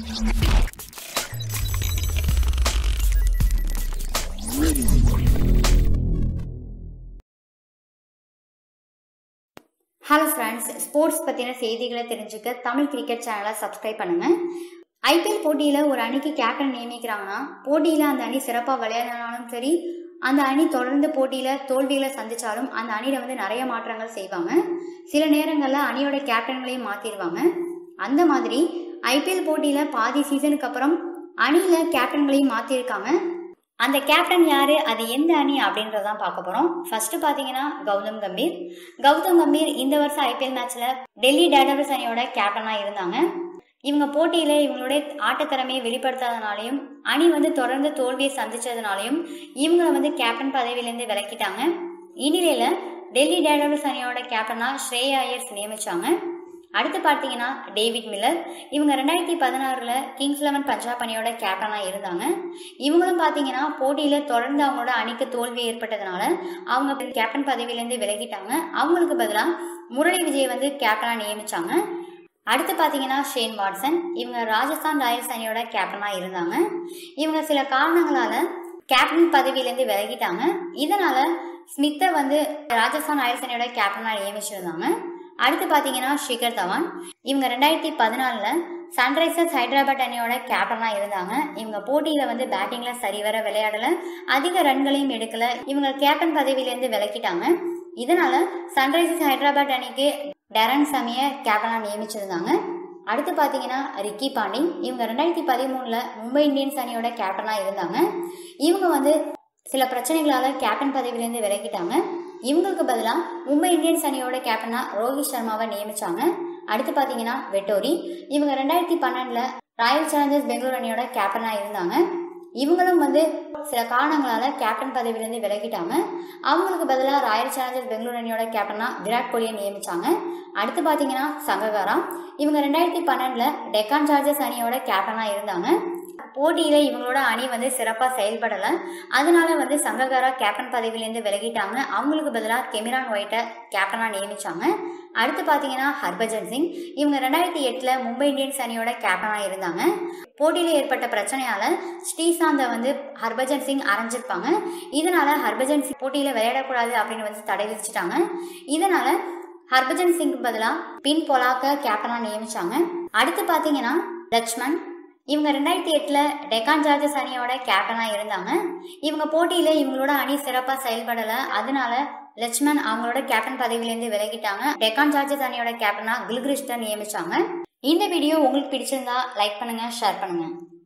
hello friends sports பற்றின செய்திகளை தெரிஞ்சுக்க தமிழ் கிரிக்கெட் சேனலை சப்ஸ்கிரைப் பண்ணுங்கள் ஐபிஎல் போட்டியில் ஒரு அணிக்கு கேப்டன் நியமிக்கிறாங்கன்னா போட்டியில் அந்த அணி சிறப்பாக விளையாடினாலும் சரி அந்த அணி தொடர்ந்து போட்டியில் தோல்விகளை சந்திச்சாலும் அந்த அணியில் வந்து நிறைய மாற்றங்கள் செய்வாங்க சில நேரங்களில் அணியோட கேப்டன்களையும் மாற்றிடுவாங்க அந்த மாதிரி ஐபிஎல் போட்டியில் பாதி சீசனுக்கு அப்புறம் அணியில் கேப்டன்களையும் மாற்றிருக்காங்க அந்த கேப்டன் யாரு அது எந்த அணி அப்படின்றதான் பார்க்க போறோம் ஃபர்ஸ்ட் பாத்தீங்கன்னா கௌதம் கம்பீர் கௌதம் கம்பீர் இந்த வருஷம் ஐபிஎல் மேட்ச்ல டெல்லி டேர்டபிள்ஸ் அணியோட கேப்டனா இருந்தாங்க இவங்க போட்டியில இவங்களுடைய ஆட்டத்திறமையை வெளிப்படுத்தாதனாலையும் அணி வந்து தொடர்ந்து தோல்வியை சந்திச்சதுனாலையும் இவங்கள வந்து கேப்டன் பதவியிலேருந்து விலக்கிட்டாங்க இந்நிலையில டெல்லி டேர்டபிள்ஸ் அணியோட கேப்டனா ஸ்ரேயா ஐயர்ஸ் நியமிச்சாங்க அடுத்து பார்த்தீங்கன்னா டேவிட் மில்லர் இவங்க ரெண்டாயிரத்தி பதினாறுல கிங்ஸ் லெவன் பஞ்சாப் அணியோட கேப்டனாக இருந்தாங்க இவங்களும் பார்த்தீங்கன்னா போட்டியில் தொடர்ந்து அவங்களோட அணிக்கு தோல்வி ஏற்பட்டதுனால அவங்க கேப்டன் பதவியிலேருந்து விலகிட்டாங்க அவங்களுக்கு பதிலாக முரளி விஜய் வந்து கேப்டனாக நியமிச்சாங்க அடுத்து பார்த்தீங்கன்னா ஷேன் வாட்சன் இவங்க ராஜஸ்தான் ராயல்ஸ் அணியோட கேப்டனாக இருந்தாங்க இவங்க சில காரணங்களால கேப்டன் பதவியிலேருந்து விலகிட்டாங்க இதனால ஸ்மித்தை வந்து ராஜஸ்தான் ராயல்ஸ் அணியோட கேப்டனாக நியமிச்சிருந்தாங்க அடுத்து பார்த்தீங்கன்னா ஷிகர் தவான் இவங்க ரெண்டாயிரத்தி பதினாலில் சன்ரைசர்ஸ் ஹைதராபாத் அணியோட கேப்டனாக இருந்தாங்க இவங்க போட்டியில் வந்து பேட்டிங்கில் சரிவர விளையாடல அதிக ரன்களையும் எடுக்கல இவங்க கேப்டன் பதவியிலேருந்து விலக்கிட்டாங்க இதனால சன்ரைசர்ஸ் ஹைதராபாத் அணிக்கு டரன் சமிய கேப்டனாக நியமிச்சிருந்தாங்க அடுத்து பார்த்தீங்கன்னா ரிக்கி பாண்டிங் இவங்க ரெண்டாயிரத்தி பதிமூணில் மும்பை இந்தியன்ஸ் அணியோட கேப்டனாக இருந்தாங்க இவங்க வந்து சில பிரச்சனைகளால் கேப்டன் பதவியிலேருந்து விலகிட்டாங்க இவங்களுக்கு பதிலாக மும்பை இந்தியன்ஸ் அணியோட கேப்டனாக ரோஹித் சர்மாவை நியமிச்சாங்க அடுத்து பார்த்தீங்கன்னா வெட்டோரி இவங்க ரெண்டாயிரத்தி பன்னெண்டில் ராயல் சேலஞ்சர்ஸ் பெங்களூர் அணியோட கேப்டனாக இருந்தாங்க இவங்களும் வந்து சில காரணங்களால் கேப்டன் பதவியிலேருந்து விலகிட்டாங்க அவங்களுக்கு பதிலாக ராயல் சேலஞ்சர்ஸ் பெங்களூர் அணியோட கேப்டனாக விராட் கோலியை நியமிச்சாங்க அடுத்து பார்த்தீங்கன்னா சங்ககாரா இவங்க ரெண்டாயிரத்தி பன்னெண்டில் டெக்கான் சார்ஜர்ஸ் அணியோட கேப்டனாக இருந்தாங்க போட்டியில் இவங்களோட அணி வந்து சிறப்பாக செயல்படலை அதனால வந்து சங்ககாரா கேப்டன் பதவியிலேருந்து விலகிட்டாங்க அவங்களுக்கு பதிலாக கெமிரான் ஒயிட்டை கேப்டனாக நியமிச்சாங்க அடுத்து பார்த்தீங்கன்னா ஹர்பஜன் சிங் இவங்க ரெண்டாயிரத்தி எட்டில் மும்பை இந்தியன்ஸ் அணியோட கேப்டனாக இருந்தாங்க போட்டியில் ஏற்பட்ட பிரச்சனையால் ஸ்ரீசாந்தை வந்து ஹர்பஜன் சிங் அரைஞ்சிருப்பாங்க இதனால ஹர்பஜன் சிங் போட்டியில் விளையாடக்கூடாது அப்படின்னு வந்து தடை விதிச்சிட்டாங்க இதனால ஹர்பஜன் சிங்க்கு பதிலாக பின் பொலாக்க கேப்டனாக நியமிச்சாங்க அடுத்து பார்த்தீங்கன்னா லட்சுமண் இவங்க ரெண்டாயிரத்தி எட்டில் டெக்கான் ஜார்ஜஸ் அணியோட கேப்டனாக இருந்தாங்க இவங்க போட்டியில் இவங்களோட அணி சிறப்பாக செயல்படலை அதனால லட்சுமண் அவங்களோட கேப்டன் பதவியிலேருந்து விலகிட்டாங்க டெக்கான் ஜார்ஜஸ் அணியோட கேப்டனாக கில்கிரிஸ்டன் நியமிச்சாங்க இந்த வீடியோ உங்களுக்கு பிடிச்சிருந்தா லைக் பண்ணுங்க ஷேர் பண்ணுங்க